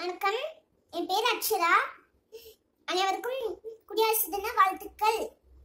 வணக்கம் என் பேர் அக்ஷரா அனைவருக்கும் குடியரசு தின வாழ்த்துக்கள்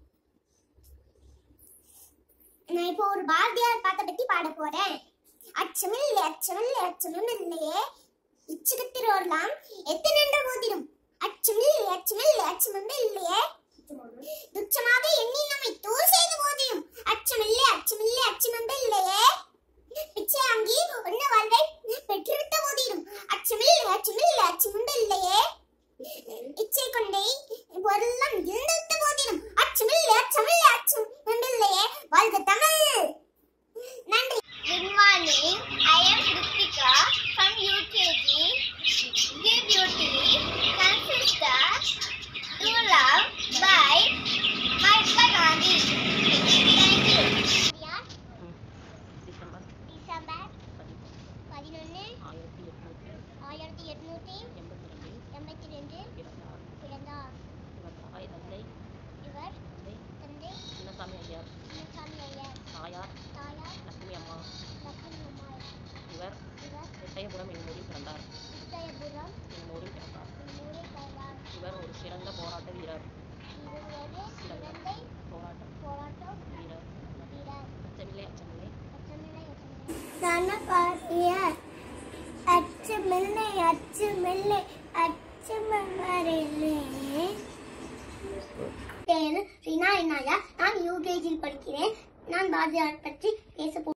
நான் இப்போ ஒரு பாரதியார் பாட்டை பத்தி பாட போறேன் அச்சமில்லை அச்சமில்லை அச்சமும் இல்லையே இச்சுகத்திரோர்லாம் எத்தனென்ற போதிலும் அச்சமில்லை அச்சமில்லை அச்சமும் இல்லையே துச்சமாக எண்ணி நம்மை தூர் செய்த போதிலும் அச்சமில்லை அச்சமில்லை அச்சமும் இல்லையே பிச்சை வாங்கி ஒன்ன வாழ்வை பெற்றிருந்த போதிலும் அச்சமில்லை அச்சமில்லை அச்சமும் இல்லையே இச்சை கொண்டே பொருளெல்லாம் இருந்திருந்த போதிலும் அச்சமில்லை அச்சமில்லை அச்சமும் இல்லையே வாழ்க தமிழ் நன்றி Good morning. I am Ritika from UKG. Dear Beauty consists to love by Mahatma Gandhi. Thank you. December December பதினொன்று ஆயிரத்தி எட்நூற்றி ஆயிரத்தி எட்நூற்றி எண்பத்தி ரெண்டில் எண்பத்தி ரெண்டு பிறந்தார் பிறந்தார் இவர் தாய் தந்தை இவர் தந்தை தந்தை சின்னசாமி ஐயர் முனுசாமி ஐயர் தாயார் தாயார் லட்சுமி அம்மா லக்ஷ்மி அம்மாள் இவர் இவர் எட்டயபுரம் என்னூரில் பிறந்தார் உதயபுரம் என்னூரில் பிறந்தார் ஊரில் பிறந்தார் இவர் ஒரு சிறந்த போராட்ட வீரர் இவர் ஒரு சிறந்தை போராட்ட போராட்டம் வீரர் வீரர் அச்சமில்லை அச்சமில்லை அச்சமில்லை அச்சமில்லை தனபாரிய அச்சமில்லை அச்சமில்லை அச்சமில்லை பேரு ரீனா இனாயா நான் யூகேஜியில் படிக்கிறேன் நான் பாரதியார் பற்றி பேச போ